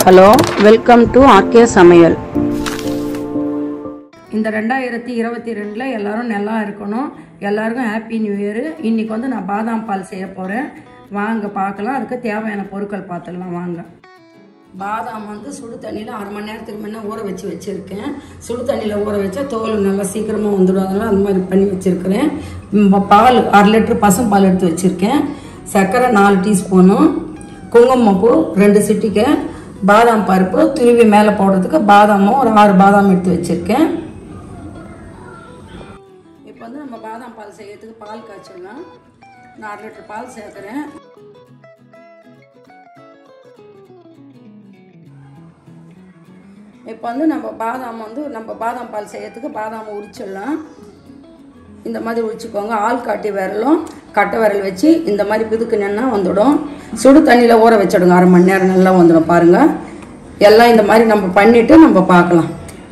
hello welcome to RK சமையல் இந்த ரெண்டாயிரத்தி இருபத்தி ரெண்டில் எல்லாரும் நல்லா இருக்கணும் எல்லாருக்கும் ஹாப்பி நியூ இயர் இன்னைக்கு வந்து நான் பாதாம் பால் செய்ய போகிறேன் வாங்க பார்க்கலாம் அதுக்கு தேவையான பொருட்கள் பார்த்துடலாம் வாங்க பாதாம் வந்து சுடு தண்ணியில் அரை மணி நேரத்துக்கு முன்னே ஊற வச்சு வச்சுருக்கேன் சுடு தண்ணியில் ஊற வச்சா தோல் நல்லா சீக்கிரமாக வந்துடும் அதனால் அந்த மாதிரி பண்ணி வச்சுருக்கிறேன் பால் அரை லிட்டர் பசும் பால் எடுத்து வச்சுருக்கேன் சர்க்கரை நாலு டீஸ்பூனு குங்குமப்பூ ரெண்டு சிட்டிக்கை பாதாம் பருப்பு துருவி மேலே போடுறதுக்கு பாதாமும் ஒரு ஆறு பாதாம் எடுத்து வச்சுருக்கேன் இப்போ வந்து நம்ம பாதாம் பால் செய்யறதுக்கு பால் காய்ச்சிடலாம் நான் அரை லிட்டர் பால் சேர்க்குறேன் இப்போ வந்து நம்ம பாதாம் வந்து நம்ம பாதாம் பால் செய்யறதுக்கு பாதாம் உரிச்சிடலாம் இந்த மாதிரி உரிச்சுக்கோங்க ஆள் காட்டி விரலும் கட்டை விரல் வச்சு இந்த மாதிரி பிதுக்குனா வந்துடும் சுடு தண்ணியில் ஊற வச்சிடுங்க அரை மணி நேரம் நல்லா வந்துடும் பாருங்கள் எல்லாம் இந்த மாதிரி நம்ம பண்ணிவிட்டு நம்ம பார்க்கலாம்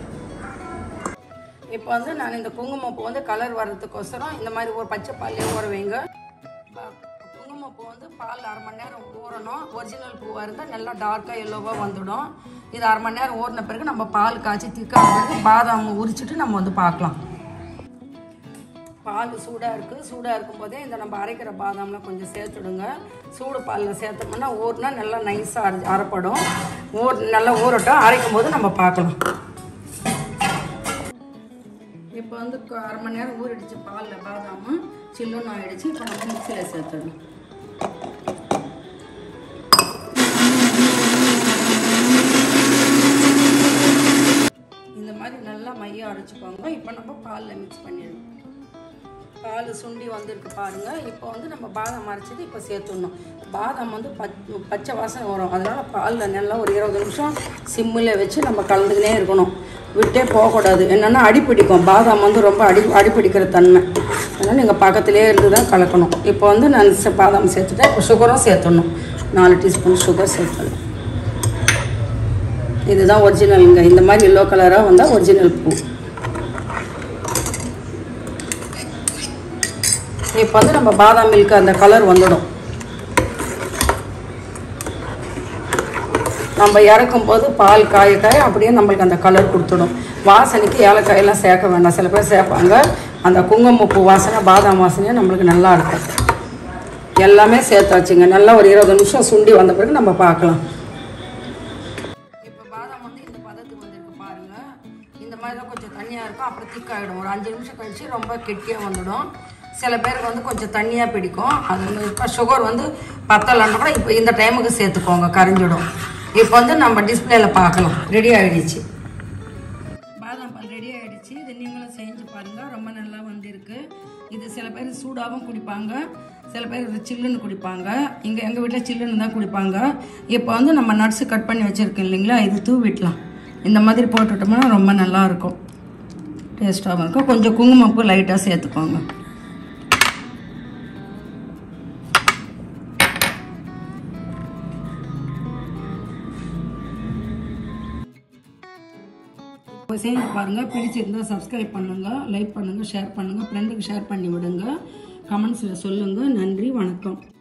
இப்போ வந்து நான் இந்த குங்குமப்பூ வந்து கலர் வர்றதுக்கோசரம் இந்த மாதிரி ஒரு பச்சை பால்லே ஊற வைங்க ப- குங்குமப்பூ வந்து பால் அரை மணி நேரம் ஊறணும் ஒரிஜினல் பூவாக இருந்தால் நல்லா டார்க்காக எல்லோவாக வந்துடும் இது அரை மணி நேரம் ஊறின பிறகு நம்ம பால் காய்ச்சி திக்கான பிறகு பாதாம் உரிச்சிட்டு நம்ம வந்து பார்க்கலாம் பால் சூடாக இருக்குது சூடாக இருக்கும்போதே இந்த நம்ம அரைக்கிற பாதாம்லாம் கொஞ்சம் சேர்த்துடுங்க சூடு பாலில் சேர்த்தோம்னா ஊறினா நல்லா நைஸாக அரை அரைப்படும் ஊர் நல்லா ஊறட்டும் அரைக்கும் போது நம்ம பார்க்கலாம் இப்போ வந்து க- அரை மணி நேரம் ஊறிடுச்சு பாலில் பாதாமும் சில்லுன்னு ஆயிடுச்சு இப்போ நம்ம மிக்சியில் சேர்த்துடணும் இந்த மாதிரி நல்லா மையம் அரைச்சிக்கோங்க இப்போ நம்ம பாலில் மிக்ஸ் பண்ணிடணும் பால் சுண்டி வந்திருக்கு பாருங்க இப்போ வந்து நம்ம பாதாம் அரைச்சது இப்போ சேர்த்துடணும் பாதாம் வந்து பச் பச்சை வாசனை வரும் அதனால் பாலில் நல்லா ஒரு இருபது நிமிஷம் சிம்மில் வச்சு நம்ம கலந்துக்கினே இருக்கணும் விட்டே போகக்கூடாது என்னென்னா அடிப்பிடிக்கும் பாதாம் வந்து ரொம்ப அடி அடிப்பிடிக்கிற தன்மை அதனால் நீங்கள் பக்கத்துலேயே இருந்து தான் கலக்கணும் இப்போ வந்து நான் ச- பாதாம் சேர்த்துட்டேன் இப்போ சுகரும் சேர்த்துடணும் நாலு டீஸ்பூன் சுகர் சேர்த்துடணும் இதுதான் ஒரிஜினலுங்க இந்த மாதிரி எல்லோ கலராக வந்தால் ஒரிஜினல் பூ இப்போ வந்து நம்ம பாதாம் மில்க் அந்த கலர் வந்துடும் நம்ம இறக்கும் போது பால் காய காய அப்படியே நம்மளுக்கு அந்த கலர் கொடுத்துடும் வாசனைக்கு ஏலக்காயெல்லாம் சேர்க்க வேண்டாம் சில பேர் சேர்ப்பாங்க அந்த குங்குமப்பூ வாசனை பாதாம் வாசனையும் நம்மளுக்கு நல்லா இருக்கும் எல்லாமே சேர்த்தாச்சுங்க நல்லா ஒரு இருபது நிமிஷம் சுண்டி வந்த பிறகு நம்ம பார்க்கலாம் இப்போ பாதாம் வந்து இந்த பதத்துக்கு வந்திருக்கு பாருங்க இந்த மாதிரி தான் கொஞ்சம் தண்ணியாக இருக்கும் அப்புறம் திக்காயிடும் ஒரு அஞ்சு நிமிஷம் கழிச்சு ரொம்ப கெட்டியாக வந்துடும் சில பேருக்கு வந்து கொஞ்சம் தண்ணியாக பிடிக்கும் அது வந்து இப்போ சுகர் வந்து பத்தலைன்னா கூட இப்போ இந்த டைமுக்கு சேர்த்துக்கோங்க கரைஞ்சிடும் இப்போ வந்து நம்ம டிஸ்பிளேல பார்க்கலாம் ரெடி ஆயிடுச்சு பாதாம் பால் ரெடி ஆயிடுச்சு இது நீங்களும் செஞ்சு பாருங்க ரொம்ப நல்லா வந்திருக்கு இது சில பேர் சூடாகவும் குடிப்பாங்க சில பேர் இது சில்லுன்னு குடிப்பாங்க இங்கே எங்கள் வீட்டில் சில்லுன்னு தான் குடிப்பாங்க இப்போ வந்து நம்ம நட்ஸு கட் பண்ணி வச்சுருக்கோம் இல்லைங்களா இது தூவிடலாம் இந்த மாதிரி போட்டுட்டோம்னா ரொம்ப நல்லா இருக்கும் டேஸ்ட்டாகவும் இருக்கும் கொஞ்சம் குங்குமப்பூ லைட்டாக சேர்த்துக்கோங்க இப்போ செஞ்சு பாருங்கள் பிடிச்சிருந்தா சப்ஸ்கிரைப் பண்ணுங்கள் லைக் பண்ணுங்கள் ஷேர் பண்ணுங்கள் ஃப்ரெண்டுக்கு ஷேர் பண்ணி விடுங்க கமெண்ட்ஸில் சொல்லுங்கள் நன்றி வணக்கம்